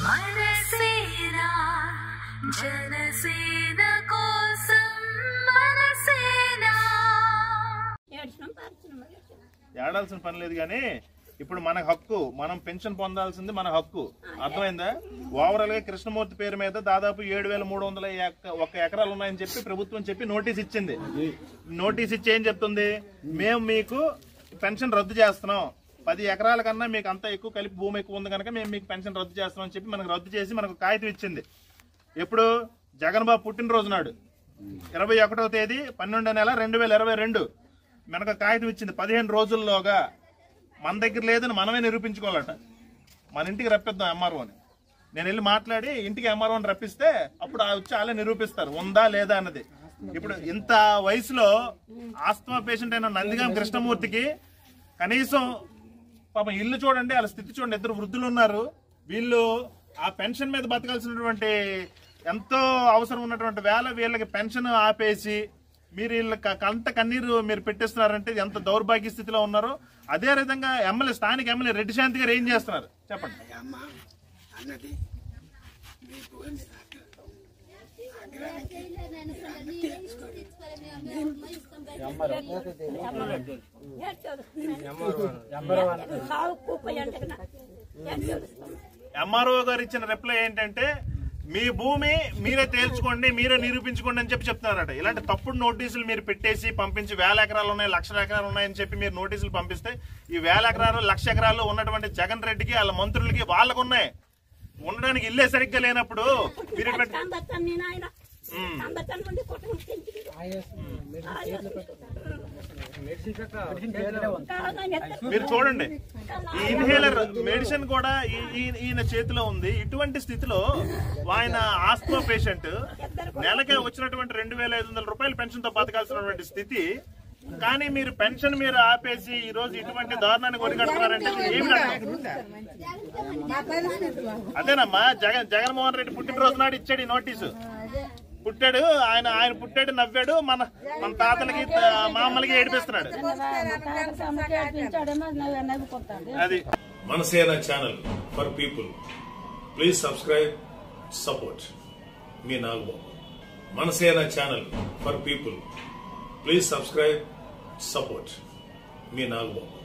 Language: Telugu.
మనసేన జనసేన కోసం మనసేన ఏడ్చినాం పార్చినాం మరి ఏడాల్సిన పని లేదు కానీ ఇప్పుడు మన హక్కు మనం పెన్షన్ పొందాల్సింది మన హక్కు అర్థమైందా ఓవరాల్ గా కృష్ణమూర్తి పేరు మీద దాదాపు ఏడు వేల మూడు వందల ఒక ఎకరాలు ఉన్నాయని చెప్పి ప్రభుత్వం చెప్పి నోటీస్ ఇచ్చింది నోటీస్ ఇచ్చి ఏం చెప్తుంది మేము మీకు పెన్షన్ రద్దు చేస్తున్నాం పది ఎకరాల కన్నా మీకు అంత ఎక్కువ కలిపి భూమి ఎక్కువ ఉంది కనుక మేము మీకు పెన్షన్ రద్దు చేస్తున్నాం అని చెప్పి మనకు రద్దు చేసి మనకు కాగితం ఇచ్చింది ఎప్పుడు జగన్ బాబు పుట్టినరోజు నాడు ఇరవై ఒకటో తేదీ పన్నెండో నెల రెండు వేల ఇరవై రెండు మనకు కాగితం ఇచ్చింది పదిహేను రోజుల్లోగా మన దగ్గర లేదని మనమే నిరూపించుకోవాలట మన ఇంటికి రప్పిద్దాం ఎంఆర్ఓ అని నేను వెళ్ళి మాట్లాడి ఇంటికి ఎంఆర్ఓ అని రప్పిస్తే అప్పుడు ఆ వచ్చి వాళ్ళే నిరూపిస్తారు ఉందా లేదా అన్నది ఇప్పుడు ఇంత వయసులో ఆస్తమా పేషెంట్ అయిన నందిగాం కృష్ణమూర్తికి కనీసం పాపం ఇల్లు చూడండి వాళ్ళ స్థితి చూడండి ఇద్దరు వృద్ధులు ఉన్నారు వీళ్ళు ఆ పెన్షన్ మీద బతకాల్సినటువంటి ఎంతో అవసరం ఉన్నటువంటి వేళ వీళ్ళకి పెన్షన్ ఆపేసి మీరు వీళ్ళకి కంట కన్నీరు మీరు పెట్టిస్తున్నారంటే ఇది ఎంత దౌర్భాగ్య స్థితిలో ఉన్నారో అదే విధంగా ఎమ్మెల్యే స్థానిక ఎమ్మెల్యే రెడ్డి శాంతి గారు ఏం చేస్తున్నారు చెప్పండి అమ్మ అన్నది మీకు సాగు కూపోయి అంటే కదా ఏడ్చేస్తాం ఎంఆర్ఓ గారు ఇచ్చిన రిప్లై ఏంటంటే మీ భూమి మీరే తేల్చుకోండి మీరే నిరూపించుకోండి అని చెప్పి చెప్తున్నారట ఇలాంటి తప్పుడు నోటీసులు మీరు పెట్టేసి పంపించి వేల ఎకరాలు ఉన్నాయి లక్షల ఎకరాలు ఉన్నాయని చెప్పి మీరు నోటీసులు పంపిస్తే ఈ వేల ఎకరాలు లక్ష ఎకరాలు ఉన్నటువంటి జగన్ రెడ్డికి వాళ్ళ మంత్రులకి వాళ్ళకు ఉన్నాయి ఉండడానికి ఇల్లే సరిగ్గా లేనప్పుడు మీరు ఇటువంటి- కందచ్చాను నేను ఆయన కందచ్చాను నుండి కొట్టడం మీరు చూడండి ఈ ఇన్హేలర్ మెడిసిన్ కూడా ఈ- ఈ- ఈయన చేతిలో ఉంది ఇటువంటి స్థితిలో ఆయన ఆస్మా పేషెంట్ నెలకే వచ్చినటువంటి రెండు వేల ఐదు వందల రూపాయలు పెన్షన్ తో బతకాల్సినటువంటి స్థితి కానీ మీరు పెన్షన్ మీరు ఆపేసి ఈ రోజు ఇటువంటి దారుణాన్ని కొనిగడుతున్నారంటే ఏమి అర్థం? అదేనమ్మా జగన్ జగన్మోహన్ రెడ్డి పుట్టినరోజు నాడు ఇచ్చాడు ఈ నోటీసు పుట్టాడు ఆయన ఆయన పుట్టాడు నవ్వాడు మన మన తాతలకి మా అమ్మలకి ఏడిపిస్తున్నాడు అది Manasena channel for people please subscribe support మీ Nagababu Manasena channel for people please subscribe support మీ నాగబాబు